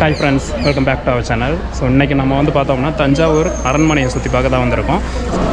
Hi friends welcome back to our channel so இன்றைக்கி நம்ம வந்து பார்த்தோம்னா தஞ்சாவூர் அரண்மனையை சுற்றி பார்க்க தான் வந்திருக்கோம்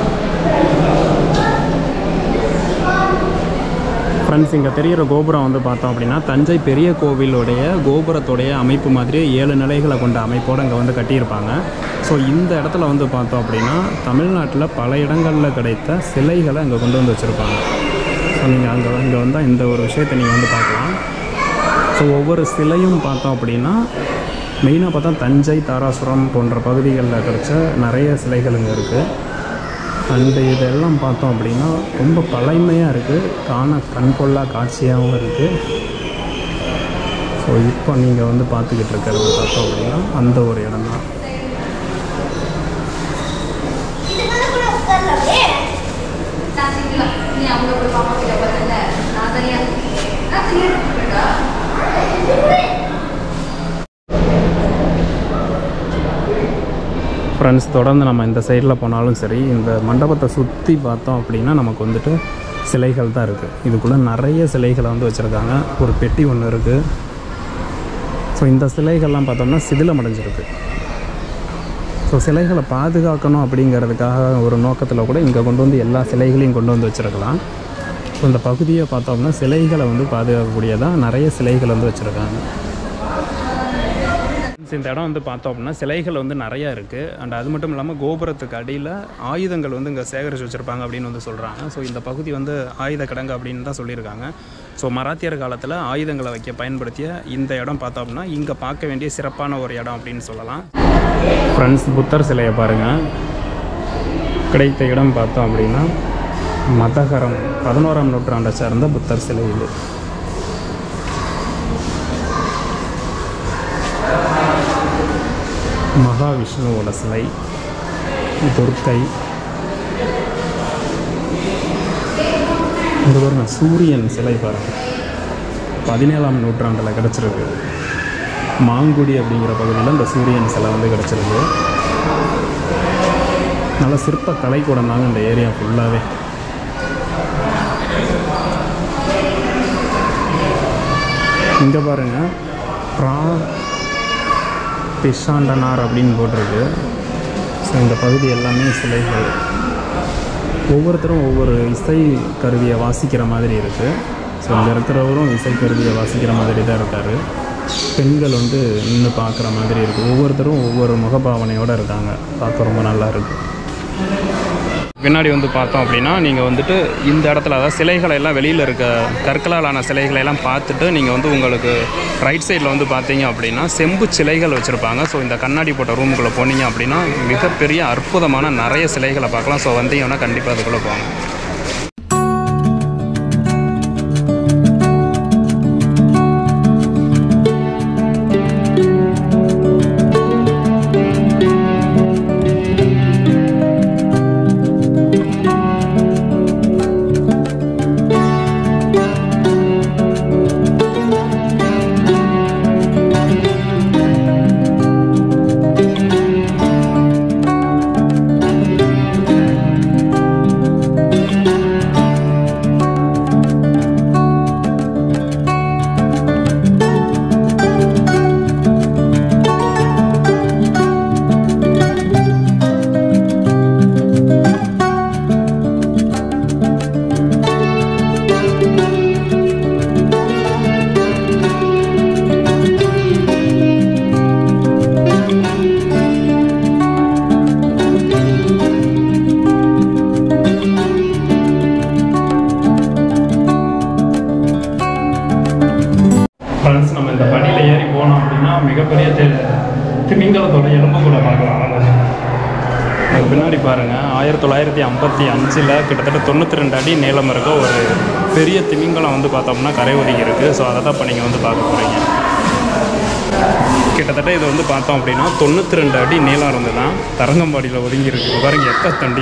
ஃப்ரெண்ட்ஸ் இங்கே தெரிகிற கோபுரம் வந்து பார்த்தோம் அப்படின்னா தஞ்சை பெரிய கோவிலுடைய கோபுரத்துடைய அமைப்பு மாதிரி ஏழு நிலைகளை கொண்ட அமைப்போடு இங்கே வந்து கட்டியிருப்பாங்க ஸோ இந்த இடத்துல வந்து பார்த்தோம் அப்படின்னா தமிழ்நாட்டில் பல இடங்களில் கிடைத்த சிலைகளை இங்கே கொண்டு வந்து வச்சுருப்பாங்க ஸோ நீங்கள் அங்கே இங்கே வந்தால் இந்த ஒரு விஷயத்தை நீங்கள் வந்து பார்க்கலாம் ஸோ ஒவ்வொரு சிலையும் பார்த்தோம் அப்படின்னா மெயினாக பார்த்தா தஞ்சை தாராசுரம் போன்ற பகுதிகளில் கிடைச்ச நிறைய சிலைகள் இங்கே இருக்குது அண்டு இதெல்லாம் பார்த்தோம் அப்படின்னா ரொம்ப பழமையாக இருக்குது காண கண்கொள்ளா காட்சியாகவும் இருக்குது ஸோ இப்போ நீங்கள் வந்து பார்த்துக்கிட்டு இருக்கிறது பார்த்தோம் அப்படின்னா அந்த ஒரு இடம் தான் நான் சிங்கிளா நீ அவங்க போய் பாப்பா கிட்ட பார்த்தல நான் தனியா நான் தனியா இருக்கா ஃப்ரெண்ட்ஸ் தொடர்ந்து நம்ம இந்த சைடில் போனாலும் சரி இந்த மண்டபத்தை சுற்றி பார்த்தோம் அப்படின்னா நமக்கு வந்துட்டு சிலைகள் தான் இருக்குது இதுக்குள்ளே நிறைய சிலைகளை வந்து வச்சுருக்காங்க ஒரு பெட்டி ஒன்று இருக்குது ஸோ இந்த சிலைகள்லாம் பார்த்தோம்னா சிதிலம் அடைஞ்சிருக்கு ஸோ சிலைகளை பாதுகாக்கணும் அப்படிங்கிறதுக்காக ஒரு நோக்கத்தில் கூட இங்கே கொண்டு வந்து எல்லா சிலைகளையும் கொண்டு வந்து வச்சுருக்கலாம் ஸோ இந்த பகுதியை பார்த்தோம்னா சிலைகளை வந்து பாதுகாக்கக்கூடியதாக நிறைய சிலைகள் வந்து வச்சுருக்காங்க இந்த இடம் வந்து பார்த்தோம் அப்படின்னா சிலைகள் வந்து நிறையா இருக்குது அண்ட் அது மட்டும் இல்லாமல் கோபுரத்துக்கு அடியில் ஆயுதங்கள் வந்து இங்கே சேகரித்து வச்சுருப்பாங்க அப்படின்னு வந்து சொல்கிறாங்க ஸோ இந்த பகுதி வந்து ஆயுத கிடங்கு அப்படின்னு தான் சொல்லியிருக்காங்க ஸோ மராத்தியர் காலத்தில் ஆயுதங்களை வைக்க பயன்படுத்திய இந்த இடம் பார்த்தோம் அப்படின்னா இங்கே பார்க்க வேண்டிய சிறப்பான ஒரு இடம் அப்படின்னு சொல்லலாம் ஃப்ரெண்ட்ஸ் புத்தர் சிலையை பாருங்கள் கிடைத்த இடம் பார்த்தோம் அப்படின்னா மதகரம் பதினோராம் நூற்றாண்டை சார்ந்த புத்தர் சிலை இது மகாவிஷ்ணுவோட சிலை துர்க்கை இந்த பாருங்க சூரியன் சிலை பாருங்க பதினேழாம் நூற்றாண்டில் கிடச்சிருக்கு மாங்குடி அப்படிங்கிற பகுதியில் இந்த சூரியன் சிலை வந்து கிடச்சிருக்கு நல்ல சிற்ப கலைக்கூடம் தாங்க இந்த ஏரியா ஃபுல்லாகவே இங்கே பாருங்கள் ப்ரா பிஷாண்டனார் அப்படின்னு போட்டிருக்கு ஸோ இந்த பகுதி எல்லாமே சிலைகள் ஒவ்வொருத்தரும் ஒவ்வொரு இசை கருவியை வாசிக்கிற மாதிரி இருக்குது ஸோ இங்கே இருக்கிறவரும் இசை கருவியை வாசிக்கிற மாதிரி தான் இருக்கார் பெண்கள் வந்து நின்று பார்க்குற மாதிரி இருக்குது ஒவ்வொருத்தரும் ஒவ்வொரு முகபாவனையோடு இருக்காங்க பார்க்க ரொம்ப நல்லா இருக்குது பின்னாடி வந்து பார்த்தோம் அப்படின்னா நீங்கள் வந்துட்டு இந்த இடத்துல அதாவது சிலைகளை எல்லாம் வெளியில் இருக்க கற்களால் ஆன சிலைகளை எல்லாம் பார்த்துட்டு நீங்கள் வந்து உங்களுக்கு ரைட் சைடில் வந்து பார்த்தீங்க அப்படின்னா செம்பு சிலைகள் வச்சுருப்பாங்க ஸோ இந்த கண்ணாடி போட்ட ரூமுக்குள்ளே போனீங்க அப்படின்னா மிகப்பெரிய அற்புதமான நிறைய சிலைகளை பார்க்கலாம் ஸோ வந்தீங்கன்னா கண்டிப்பாக அதுக்குள்ளே போங்க ஃப்ரெண்ட்ஸ் நம்ம இந்த படியில் ஏறி போனோம் அப்படின்னா மிகப்பெரிய தி- திமிங்கலத்தோட எலும்பு கூட பார்க்கலாம் வாங்க. அது பின்னாடி பாருங்கள் ஆயிரத்தி தொள்ளாயிரத்தி ஐம்பத்தி அஞ்சில் கிட்டத்தட்ட தொண்ணூற்றி ரெண்டு அடி நீளம் இருக்க ஒரு பெரிய திமிங்கலம் வந்து பார்த்தோம்னா கரை ஒதுங்கி இருக்குது ஸோ அதை தான் இப்போ நீங்கள் வந்து பார்க்க போகிறீங்க கிட்டத்தட்ட இது வந்து பார்த்தோம் அப்படின்னா தொண்ணூற்றி ரெண்டு அடி நீளம் இருந்து தான் தரங்கம்பாடியில் ஒதுங்கி இருக்குது பாருங்க எத்த தண்டி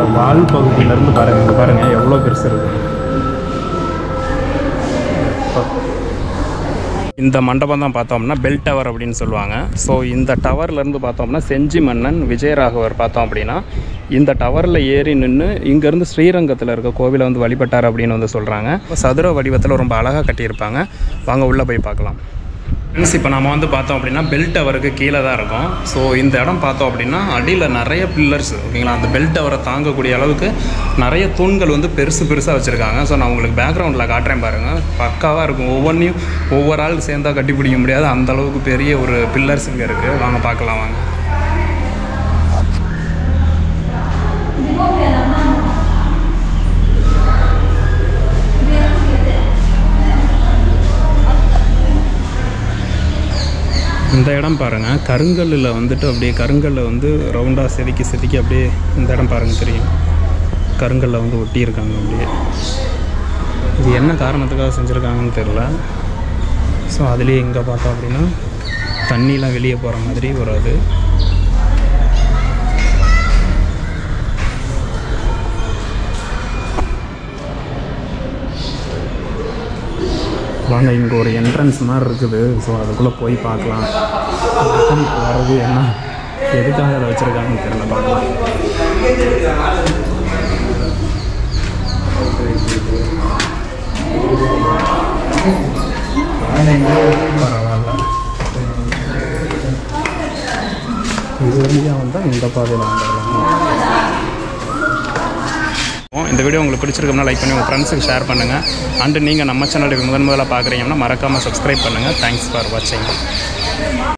வால் பகுதியிலேருந்து பாருங்கள் இங்கே பாருங்கள் எவ்வளோ பெருசு இருக்குது இந்த மண்டபம் தான் பார்த்தோம்னா பெல் டவர் அப்படின்னு சொல்லுவாங்க ஸோ இந்த டவர்லேருந்து பார்த்தோம்னா செஞ்சி மன்னன் விஜயராகவர் பார்த்தோம் அப்படின்னா இந்த டவரில் ஏறி நின்று இங்கேருந்து ஸ்ரீரங்கத்தில் இருக்க கோவிலை வந்து வழிபட்டார் அப்படின்னு வந்து சொல்கிறாங்க சதுர வடிவத்தில் ரொம்ப அழகாக கட்டியிருப்பாங்க வாங்க உள்ளே போய் பார்க்கலாம் ஃப்ரெண்ட்ஸ் இப்போ நம்ம வந்து பார்த்தோம் அப்படின்னா பெல் டவருக்கு கீழே தான் இருக்கும் ஸோ இந்த இடம் பார்த்தோம் அப்படின்னா அடியில் நிறைய பில்லர்ஸ் ஓகேங்களா அந்த பெல் டவரை தாங்கக்கூடிய அளவுக்கு நிறைய தூண்கள் வந்து பெருசு பெருசாக வச்சுருக்காங்க ஸோ நான் உங்களுக்கு பேக்ரவுண்டில் காட்டுறேன் பாருங்கள் பக்காவாக இருக்கும் ஒவ்வொன்றையும் ஒவ்வொரு ஆள் சேர்ந்தா கட்டி பிடிக்க முடியாது அந்த அளவுக்கு பெரிய ஒரு பில்லர்ஸ் இங்கே இருக்குது வாங்க பார்க்கலாம் வாங்க இந்த இடம் பாருங்கள் கருங்கல்லில் வந்துட்டு அப்படியே கருங்கல்ல வந்து ரவுண்டாக செதுக்கி செதுக்கி அப்படியே இந்த இடம் பாருங்கள் தெரியும் கருங்கல்ல வந்து ஒட்டியிருக்காங்க அப்படியே இது என்ன காரணத்துக்காக செஞ்சுருக்காங்கன்னு தெரில ஸோ அதுலேயே இங்கே பார்த்தோம் அப்படின்னா தண்ணிலாம் வெளியே போகிற மாதிரி ஒரு அது வாங்க இங்கே ஒரு என்ட்ரன்ஸ் மாதிரி இருக்குது ஸோ அதுக்குள்ளே போய் பார்க்கலாம் இப்போ வர்றது என்ன எதுக்காக அதை வச்சுருக்காங்கன்னு தெரியல பார்க்கலாம் பரவாயில்ல இது வழியாக வந்தால் இந்த பாதையில் வந்துடலாம் இந்த வீடியோ உங்களுக்கு பிடிச்சிருக்கோம்னா லைக் பண்ணி உங்கள் ஃப்ரெண்ட்ஸுக்கு ஷேர் பண்ணுங்கள் அண்டு நீங்கள் நம்ம சேனலுக்கு முதன் முதலாக பார்க்குறீங்கன்னா மறக்காமல் சப்ஸ்கிரைப் பண்ணுங்கள் தேங்க்ஸ் ஃபார் வாட்சிங்